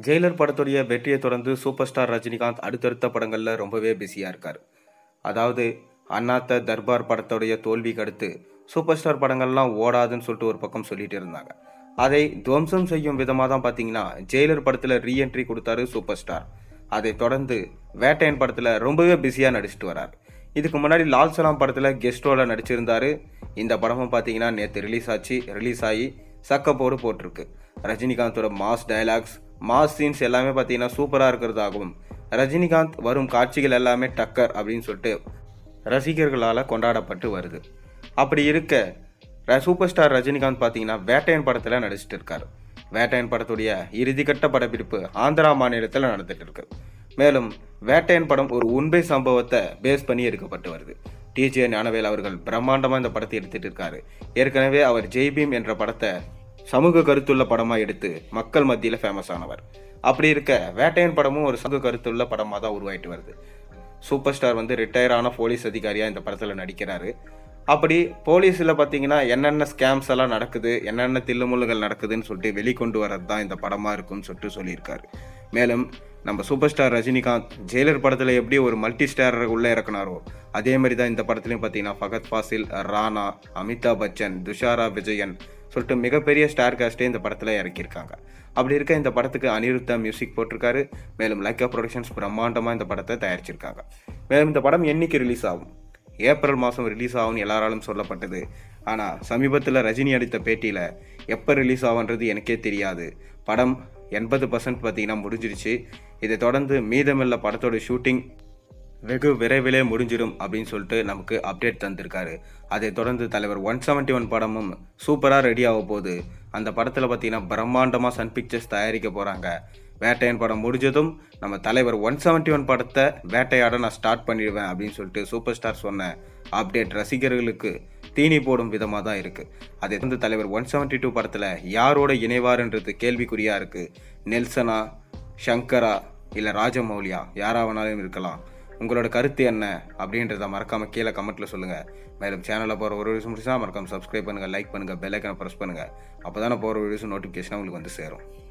Jailer படத்துடைய வெற்றியை தொடர்ந்து சூப்பர் ஸ்டார் ரஜினிகாந்த் அடுத்தடுத்த படங்களில் ரொம்பவே பிஸியாக இருக்கார் அதாவது அண்ணாத்த தர்பார் படத்துடைய தோல்விக்கு அடுத்து சூப்பர் ஸ்டார் படங்கள்லாம் ஓடாதுன்னு சொல்லிட்டு ஒரு பக்கம் சொல்லிட்டு இருந்தாங்க அதை துவம்சம் செய்யும் விதமாக தான் பார்த்தீங்கன்னா ஜெயிலர் படத்தில் ரீஎன்ட்ரி கொடுத்தாரு சூப்பர் ஸ்டார் அதை தொடர்ந்து வேட்டையன் படத்தில் ரொம்பவே பிஸியாக நடிச்சிட்டு வரார் இதுக்கு முன்னாடி லால் சலாம் படத்தில் கெஸ்ட் ரோலில் நடிச்சிருந்தாரு இந்த படமும் பார்த்தீங்கன்னா நேற்று ரிலீஸ் ஆச்சு ரிலீஸ் ஆகி சக்கப்போடு போட்டிருக்கு ரஜினிகாந்தோட மாஸ் டயலாக்ஸ் மாஸ் சீன்ஸ் எல்லாமே பார்த்தீங்கன்னா சூப்பராக இருக்கிறதாகவும் ரஜினிகாந்த் வரும் காட்சிகள் எல்லாமே டக்கர் அப்படின்னு சொல்லிட்டு ரசிகர்களால் கொண்டாடப்பட்டு வருது அப்படி இருக்க ர- சூப்பர் ஸ்டார் ரஜினிகாந்த் பார்த்தீங்கன்னா வேட்டையன் படத்தில் நடிச்சிட்டு இருக்காரு வேட்டையன் படத்துடைய இறுதிக்கட்ட படப்பிடிப்பு ஆந்திரா மாநிலத்தில் நடந்துட்டு இருக்கு மேலும் வேட்டையன் படம் ஒரு உண்மை சம்பவத்தை பேஸ் பண்ணி எடுக்கப்பட்டு வருது டிஜே ஞானவேல் அவர்கள் பிரம்மாண்டமாக இந்த படத்தை எடுத்துட்டு இருக்காரு ஏற்கனவே அவர் ஜெய்பீம் என்ற படத்தை சமூக கருத்துள்ள படமாக எடுத்து மக்கள் மத்தியில் ஃபேமஸ் ஆனவர் அப்படி இருக்க வேட்டையன் படமும் ஒரு சமூக கருத்துள்ள படமாக தான் உருவாயிட்டு வருது சூப்பர் ஸ்டார் வந்து ரிட்டையர் ஆன போலீஸ் அதிகாரியாக இந்த படத்தில் நடிக்கிறாரு அப்படி போலீஸில் பார்த்தீங்கன்னா என்னென்ன ஸ்கேம்ஸ் எல்லாம் நடக்குது என்னென்ன தில்லுமுள்ளுகள் நடக்குதுன்னு சொல்லிட்டு வெளிக்கொண்டு வரது தான் இந்த படமாக இருக்கும்னு சொல்லிட்டு சொல்லியிருக்காரு மேலும் நம்ம சூப்பர் ஸ்டார் ரஜினிகாந்த் ஜெயிலர் படத்தில் எப்படி ஒரு மல்டி ஸ்டார் உள்ளே இறக்குனாரோ அதே மாதிரி தான் இந்த படத்துலையும் பார்த்தீங்கன்னா ஃபகத் ஃபாசில் ராணா அமிதாப் பச்சன் துஷாரா விஜயன் சொல்லிட்டு மிகப்பெரிய ஸ்டார் காஸ்டே இந்த படத்தில் இறக்கியிருக்காங்க அப்படி இருக்க இந்த படத்துக்கு அனிருத்தா மியூசிக் போட்டிருக்காரு மேலும் லைக்கா ப்ரொடக்ஷன்ஸ் பிரம்மாண்டமாக இந்த படத்தை தயாரிச்சிருக்காங்க மேலும் இந்த படம் என்னைக்கு ரிலீஸ் ஆகும் ஏப்ரல் மாதம் ரிலீஸ் ஆகும்னு எல்லாராலும் சொல்லப்பட்டது ஆனால் சமீபத்தில் ரஜினி அளித்த பேட்டியில் எப்போ ரிலீஸ் ஆகுன்றது எனக்கே தெரியாது படம் எண்பது பர்சன்ட் பார்த்தீங்கன்னா முடிஞ்சிருச்சு இதை தொடர்ந்து மீதமில்ல படத்தோட ஷூட்டிங் வெகு விரைவிலே முடிஞ்சிடும் அப்படின்னு சொல்லிட்டு நமக்கு அப்டேட் தந்திருக்காரு அதை தொடர்ந்து தலைவர் ஒன் செவன்ட்டி ஒன் படமும் சூப்பராக ரெடி ஆக போகுது அந்த படத்தில் பார்த்தீங்கன்னா பிரம்மாண்டமாக சன் பிக்சர்ஸ் தயாரிக்க போகிறாங்க வேட்டையன் படம் முடிஞ்சதும் நம்ம தலைவர் ஒன் செவன்ட்டி ஒன் படத்தை வேட்டையாட நான் ஸ்டார்ட் பண்ணிடுவேன் அப்படின்னு சொல்லிட்டு சூப்பர் ஸ்டார் சொன்ன அப்டேட் ரசிகர்களுக்கு தீனி போடும் விதமாக தான் இருக்குது அதை தொடர்ந்து தலைவர் ஒன் செவன்ட்டி டூ படத்தில் யாரோட இணைவாருன்றது கேள்விக்குறியாக இருக்குது நெல்சனா ஷங்கரா இல்லை ராஜமௌலியா யாரா வேணாலும் இருக்கலாம் உங்களோட கருத்து என்ன அப்படின்றத மறக்காம கீழே கமெண்ட்ல சொல்லுங்க மேலும் சேனலில் போகிற ஒரு வீடியோஸ் முடிச்சா மறக்காம சப்ஸ்கிரைப் பண்ணுங்க லைக் பண்ணுங்க பெல் ஐக்கனை ப்ரெஸ் பண்ணுங்க அப்போ தானே போகிற வீடியோஸ் நோட்டிஃபிகேஷன் உங்களுக்கு வந்து சேரும்